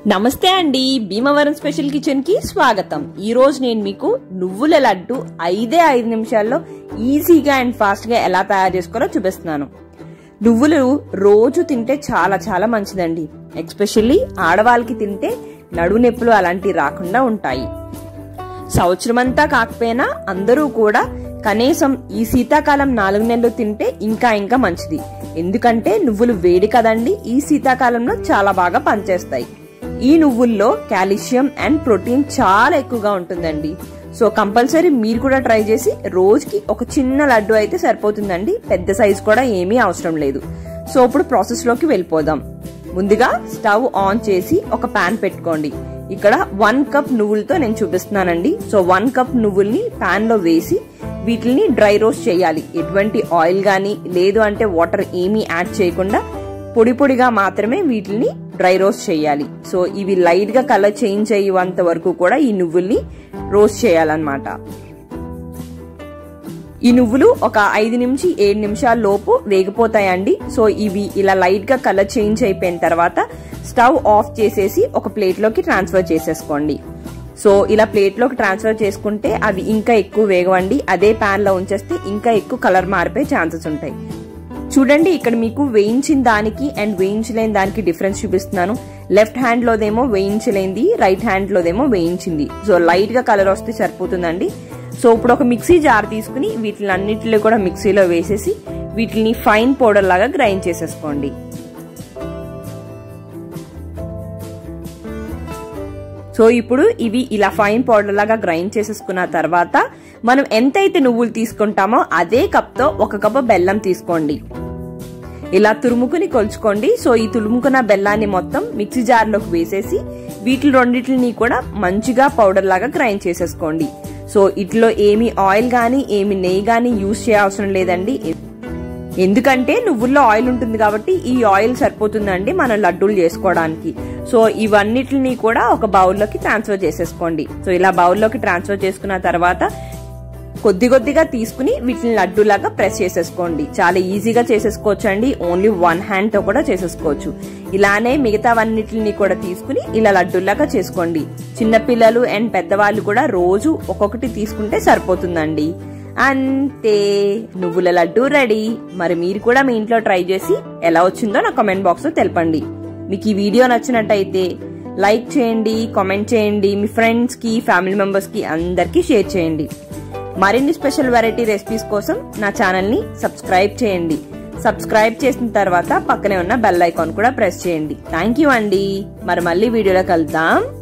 నమస్తే అండి Bhimavaram special kitchen కి స్వాగతం ఈ రోజు నేను మీకు నువ్వుల లడ్డు ఐదే ఐదు నిమిషాల్లో ఈజీగా అండ్ ఫాస్ట్ గా ఎలా తయారు చేసుకోవాలో చూపిస్తున్నాను నువ్వులు రోజు తింటే చాలా చాలా మంచిదండి ఎక్స్పెషల్లీ ఆడవాళ్ళకి తింటే నడువు నొప్పులు అలాంటివి రాకుండా ఉంటాయి సంవత్సరమంతా కాకపోయినా అందరూ కూడా కనీసం ఈ శీతాకాలం నాలుగు నెలలు తింటే ఇంకా ఇంకా మంచిది ఎందుకంటే నువ్వులు వేడి కదండి ఈ శీతాకాలంలో చాలా బాగా పనిచేస్తాయి ఈ నువ్వుల్లో కాల్షియం అండ్ ప్రోటీన్ చాలా ఎక్కువగా ఉంటుందండి సో కంపల్సరీ మీరు కూడా ట్రై చేసి రోజుకి ఒక చిన్న లడ్డు అయితే సరిపోతుందండి పెద్ద సైజు కూడా ఏమీ అవసరం లేదు సో ఇప్పుడు ప్రాసెస్లోకి వెళ్ళిపోదాం ముందుగా స్టవ్ ఆన్ చేసి ఒక పాన్ పెట్టుకోండి ఇక్కడ వన్ కప్ నువ్వులతో నేను చూపిస్తున్నానండి సో వన్ కప్ నువ్వుల్ని పాన్ లో వేసి వీటిని డ్రై రోస్ట్ చేయాలి ఎటువంటి ఆయిల్ గానీ లేదు అంటే వాటర్ ఏమీ యాడ్ చేయకుండా పొడి పొడిగా మాత్రమే వీటిని డ్రై రోస్ట్ చేయాలి సో ఇవి లైట్ గా కలర్ చేంజ్ అయ్యేంత వరకు కూడా ఈ నువ్వుల్ని రోస్ట్ చేయాలన్నమాట ఈ నువ్వులు ఒక ఐదు నుంచి ఏడు నిమిషాల లోపు వేగిపోతాయండి సో ఇవి ఇలా లైట్ గా కలర్ చేంజ్ అయిపోయిన తర్వాత స్టవ్ ఆఫ్ చేసేసి ఒక ప్లేట్ లోకి ట్రాన్స్ఫర్ చేసేసుకోండి సో ఇలా ప్లేట్ లోకి ట్రాన్స్ఫర్ చేసుకుంటే అవి ఇంకా ఎక్కువ వేగవండి అదే ప్యాన్ లో ఉంచేస్తే ఇంకా ఎక్కువ కలర్ మారిపోయే ఛాన్సెస్ ఉంటాయి చూడండి ఇక్కడ మీకు వేయించిన దానికి అండ్ వేయించలేని దానికి డిఫరెన్స్ చూపిస్తున్నాను లెఫ్ట్ హ్యాండ్ లోదేమో వేయించలేంది రైట్ హ్యాండ్ లోదేమో వేయించింది సో లైట్ గా కలర్ వస్తే సరిపోతుందండి సో ఇప్పుడు ఒక మిక్సీ జార్ తీసుకుని వీటిని అన్నిటిలో కూడా మిక్సీలో వేసేసి వీటిని ఫైన్ పౌడర్ లాగా గ్రైండ్ చేసేసుకోండి సో ఇప్పుడు ఇవి ఇలా ఫైన్ పౌడర్ లాగా గ్రైండ్ చేసేసుకున్న తర్వాత మనం ఎంతైతే నువ్వులు తీసుకుంటామో అదే కప్తో ఒక కప్ బెల్లం తీసుకోండి ఇలా తురుముకుని కొలుచుకోండి సో ఈ తురుముకున్న బెల్లాన్ని మొత్తం మిక్సీ జార్లోకి వేసేసి వీటి రెండింటిని కూడా మంచిగా పౌడర్ లాగా గ్రైండ్ చేసేసుకోండి సో ఇట్లో ఏమి ఆయిల్ గానీ ఏమి నెయ్యి గానీ యూజ్ చేయవసరం లేదండి ఎందుకంటే నువ్వుల్లో ఆయిల్ ఉంటుంది కాబట్టి ఈ ఆయిల్ సరిపోతుందండి మనం లడ్డూలు చేసుకోవడానికి సో ఇవన్నిటిని కూడా ఒక బౌల్లోకి ట్రాన్స్ఫర్ చేసేసుకోండి సో ఇలా బౌల్లోకి ట్రాన్స్ఫర్ చేసుకున్న తర్వాత కొద్ది కొద్దిగా తీసుకుని వీటిని లడ్డూలాగా ప్రెస్ చేసేసుకోండి చాలా ఈజీగా చేసేసుకోవచ్చు అండి ఓన్లీ వన్ హ్యాండ్ తో కూడా చేసేసుకోవచ్చు ఇలానే మిగతావన్నిటిని కూడా తీసుకుని ఇలా లడ్డూలాగా చేసుకోండి చిన్నపిల్లలు అండ్ పెద్దవాళ్ళు కూడా రోజు ఒక్కొక్కటి తీసుకుంటే సరిపోతుందండి అంతే నువ్వుల లడ్డు రెడీ మరి మీరు కూడా మీ ఇంట్లో ట్రై చేసి ఎలా వచ్చిందో నా కామెంట్ బాక్స్ లో తెలపండి మీకు ఈ వీడియో నచ్చినట్టయితే లైక్ చేయండి కామెంట్ చేయండి మీ ఫ్రెండ్స్ కి ఫ్యామిలీ మెంబర్స్ కి అందరికీ షేర్ చేయండి మరిన్ని స్పెషల్ వెరైటీ రెసిపీస్ కోసం నా ఛానల్ ని సబ్స్క్రైబ్ చేయండి సబ్స్క్రైబ్ చేసిన తర్వాత పక్కనే ఉన్న బెల్ ఐకాన్ కూడా ప్రెస్ చేయండి థ్యాంక్ యూ అండి మరి మళ్ళీ వీడియోలో కలుద్దాం